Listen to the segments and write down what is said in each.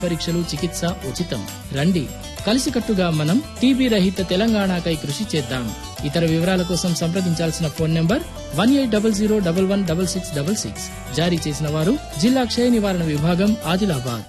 పరీక్షలు చికిత్స ఉచితం రండి కలిసికట్టుగా మనం టీబీ రహిత తెలంగాణకై కృషి చేద్దాం ఇతర వివరాల కోసం సంప్రదించాల్సిన phone number one eight double zero double one double six double six జారీ చేసిన వారు జిల్లా క్షయ నివారణ విభాగం ఆదిలాబాద్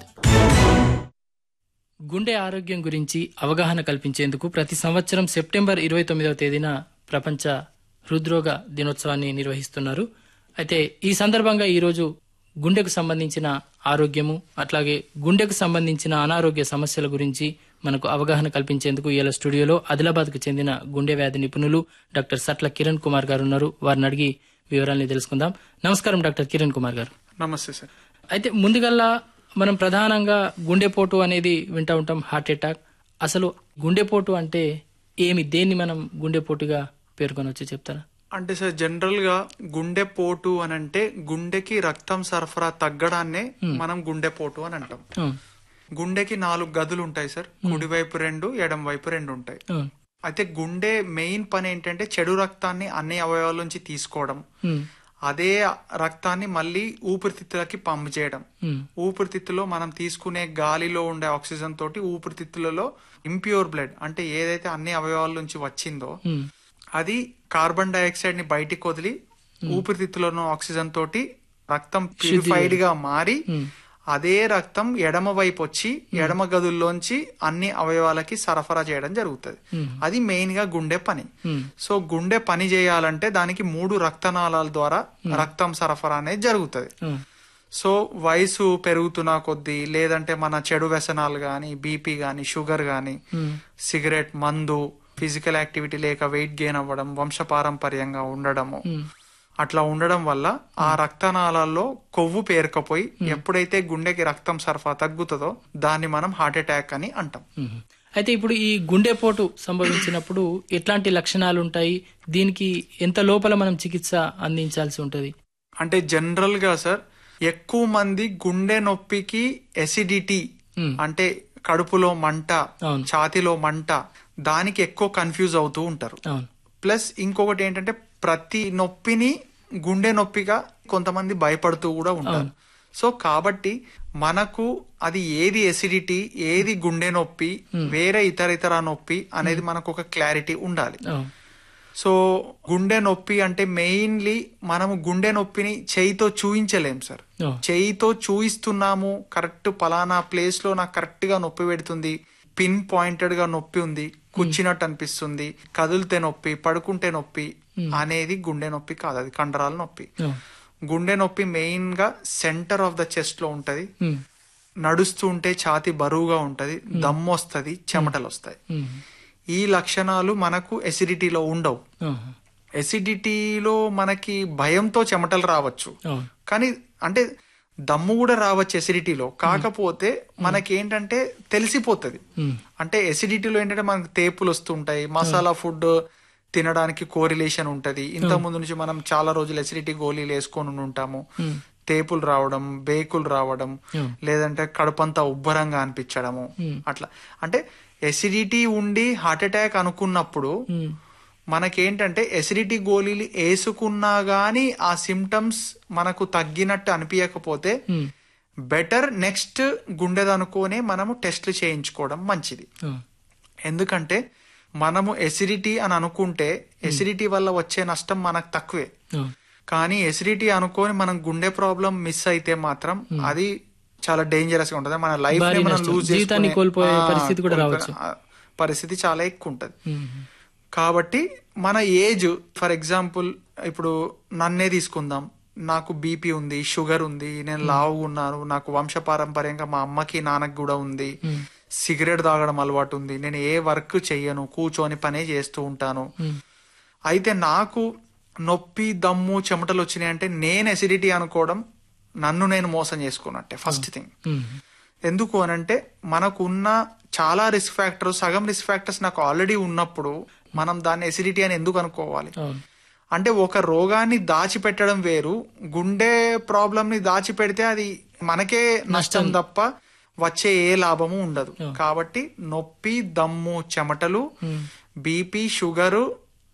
గుండె ఆరోగ్యం గురించి అవగాహన కల్పించేందుకు ప్రతి సంవత్సరం సెప్టెంబర్ ఇరవై తొమ్మిదవ తేదీన ప్రపంచ హృద్రోగ దినోత్సవాన్ని నిర్వహిస్తున్నారు అయితే ఈ సందర్భంగా ఈరోజు గుండెకు సంబంధించిన ఆరోగ్యము అట్లాగే గుండెకు సంబంధించిన అనారోగ్య సమస్యల గురించి మనకు అవగాహన కల్పించేందుకు ఇవాళ స్టూడియోలో ఆదిలాబాద్కు చెందిన గుండె వ్యాధి నిపుణులు డాక్టర్ సట్ల కిరణ్ కుమార్ గారు ఉన్నారు వారిని అడిగి వివరాలని తెలుసుకుందాం నమస్కారం డాక్టర్ కిరణ్ కుమార్ గారు నమస్తే సార్ అయితే ముందుగల్లా మనం ప్రధానంగా గుండెపోటు అనేది వింటూ ఉంటాం హార్ట్ అటాక్ అసలు గుండెపోటు అంటే ఏమి దేన్ని మనం గుండెపోటుగా పేర్కొనవచ్చు చెప్తారా అంటే సార్ జనరల్ గా గుండె పోటు అని అంటే గుండెకి రక్తం సరఫరా తగ్గడాన్నే మనం గుండె పోటు అని అంటాం అవును, గుండెకి నాలుగు గదులు ఉంటాయి సార్ కుడి వైపు రెండు ఎడం వైపు రెండు ఉంటాయి అవును, అయితే గుండె మెయిన్ పని ఏంటంటే చెడు రక్తాన్ని అన్ని అవయవాల నుంచి తీసుకోవడం ఉమ్, అదే రక్తాన్ని మళ్ళీ ఊపిరితిత్తులకి పంప్ చేయడం ఉమ్, ఊపిరితిత్తులో మనం తీసుకునే గాలిలో ఉండే ఆక్సిజన్ తోటి ఊపిరితిత్తులలో ఇంప్యూర్ బ్లడ్ అంటే ఏదైతే అన్ని అవయవాల నుంచి వచ్చిందో ఉమ్, అది కార్బన్ డైఆక్సైడ్ ని బయటికి వదిలి ఊపిరితిత్తులను ఆక్సిజన్ తోటి రక్తం ప్యూరిఫైడ్ గా మారి ఉమ్, అదే రక్తం ఎడమ వైపు వచ్చి ఎడమ గదుల్లోంచి అన్ని అవయవాలకి సరఫరా చేయడం జరుగుతుంది Hmm. అది మెయిన్ గా గుండె పని ఉమ్, సో గుండె పని చేయాలంటే దానికి మూడు రక్తనాళాల ద్వారా రక్తం సరఫరా అనేది జరుగుతుంది ఉమ్, సో వయసు పెరుగుతున్న కొద్దీ లేదంటే మన చెడు వ్యసనాలు గాని బీపీ గాని షుగర్ గాని ఉమ్, సిగరెట్ మందు ఫిజికల్ యాక్టివిటీ లేక వెయిట్ గెయిన్ అవ్వడం వంశపారంపర్యంగా ఉండడము ఉమ్, అట్లా ఉండడం వల్ల ఆ రక్తనాళాల్లో కొవ్వు పేరుకపోయి ఎప్పుడైతే గుండెకి రక్తం సరఫరా తగ్గుతుందో దాన్ని మనం హార్ట్ అటాక్ అని అంటాం ఉమ్. అయితే ఇప్పుడు ఈ గుండెపోటు సంభవించినప్పుడు ఎట్లాంటి లక్షణాలు ఉంటాయి దీనికి ఎంత లోపల మనం చికిత్స అందించాల్సి ఉంటది అంటే జనరల్ గా సార్ ఎక్కువ మంది గుండె నొప్పికి ఎసిడిటీ ఉమ్, అంటే కడుపులో మంట అవును ఛాతిలో మంట దానికి ఎక్కువ కన్ఫ్యూజ్ అవుతూ ఉంటారు అవును ప్లస్ ఇంకొకటి ఏంటంటే ప్రతి నొప్పిని గుండె నొప్పిగా కొంతమంది భయపడుతూ కూడా ఉంటారు సో కాబట్టి మనకు అది ఏది ఎసిడిటీ ఏది గుండె నొప్పి వేరే ఇతర ఇతర నొప్పి అనేది మనకు ఒక క్లారిటీ ఉండాలి అవును సో గుండె నొప్పి అంటే మెయిన్లీ మనము గుండె నొప్పిని చేయితో చూయించలేం సార్ అవును చేయితో చూయిస్తున్నాము కరెక్ట్ పలానా ప్లేస్ లో నాకు కరెక్ట్ గా నొప్పి పెడుతుంది పిన్ పాయింటెడ్ గా నొప్పి ఉంది కూర్చున్నట్టు అనిపిస్తుంది కదిలితే నొప్పి పడుకుంటే నొప్పి అనేది గుండె నొప్పి కాదు అది కండరాల నొప్పి అవును గుండె నొప్పి మెయిన్ గా సెంటర్ ఆఫ్ ద చెస్ట్ లో ఉంటది ఉమ్, నడుస్తూ ఉంటే ఛాతి బరువుగా ఉంటది దమ్ము వస్తుంది చెమటలు వస్తాయి ఉమ్, ఈ లక్షణాలు మనకు ఎసిడిటీలో ఉండవు అవును ఎసిడిటీలో మనకి భయంతో చెమటలు రావచ్చు అవును కానీ అంటే దమ్ము కూడా రావచ్చు ఎసిడిటీలో కాకపోతే మనకేంటంటే తెలిసిపోతుంది ఉమ్, అంటే ఎసిడిటీలో ఏంటంటే మనకు తేపులు వస్తుంటాయి మసాలా ఫుడ్ తినడానికి కోరిలేషన్ ఉంటది ఇంత ముందు నుంచి మనం చాలా రోజులు ఎసిడిటీ గోళీలు వేసుకొని ఉంటాము ఉమ్, తేపులు రావడం బేకులు రావడం Hmm. లేదంటే కడుపంతా ఉబ్బరంగా అనిపించడము Hmm. అట్లా అంటే ఎసిడిటీ ఉండి హార్ట్ అటాక్ అనుకున్నప్పుడు ఉమ్, మనకేంటంటే ఎసిడిటీ గోళీలు వేసుకున్నా గానీ ఆ సిమ్టమ్స్ మనకు తగ్గినట్టు అనిపించకపోతే ఉమ్, బెటర్ నెక్స్ట్ గుండెదనుకోనే మనము టెస్ట్లు చేయించుకోవడం మంచిది అవును ఎందుకంటే మనము ఎసిడిటీ అని అనుకుంటే ఎసిడిటీ వల్ల వచ్చే నష్టం మనకు తక్కువే అవును కానీ ఎసిడిటీ అనుకొని మనం గుండె ప్రాబ్లం మిస్ అయితే మాత్రం అది చాలా డేంజరస్ గా ఉంటుంది మన లైఫ్ భారీ మనం నష్టం. లూజ్ జీవితాన్ని కోల్పోయే పరిస్థితి కూడా రావచ్చు. పరిస్థితి చాలా ఎక్కువ ఉంటది ఉమ్, కాబట్టి మన ఏజ్ ఫర్ ఎగ్జాంపుల్ ఇప్పుడు నన్నే తీసుకుందాం నాకు బీపీ ఉంది షుగర్ ఉంది నేను లావు ఉన్నాను నాకు వంశపారంపర్యంగా మా అమ్మకి నాన్నకి కూడా ఉంది ఉమ్, సిగరెట్ తాగడం అలవాటు ఉంది నేను ఏ వర్క్ చెయ్యను కూర్చొని పనే చేస్తూ ఉంటాను ఉమ్, అయితే నాకు నొప్పి దమ్ము చెమటలు వచ్చినాయి అంటే నేను ఎసిడిటీ అనుకోవడం నన్ను నేను మోసం చేసుకున్నట్టే ఫస్ట్ థింగ్ ఉమ్, ఎందుకు అనంటే మనకున్న చాలా రిస్క్ ఫ్యాక్టర్స్ సగం రిస్క్ ఫ్యాక్టర్స్ నాకు ఆల్రెడీ ఉన్నప్పుడు మనం దాన్ని ఎసిడిటీ అని ఎందుకు అనుకోవాలి అవును అంటే ఒక రోగాన్ని దాచిపెట్టడం వేరు గుండె ప్రాబ్లం ని దాచిపెడితే అది మనకే నష్టం తప్ప వచ్చే ఏ లాభము ఉండదు కాబట్టి నొప్పి దమ్ము చెమటలు ఉమ్, బీపీ షుగరు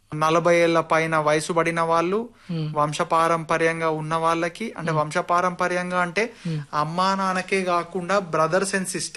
నలభై ఏళ్ల పైన వయసు పడిన వాళ్ళు వంశపారంపర్యంగా ఉన్న వాళ్ళకి అంటే వంశపారంపర్యంగా అంటే అమ్మా నాన్నకే కాకుండా బ్రదర్స్ అండ్ సిస్టర్స్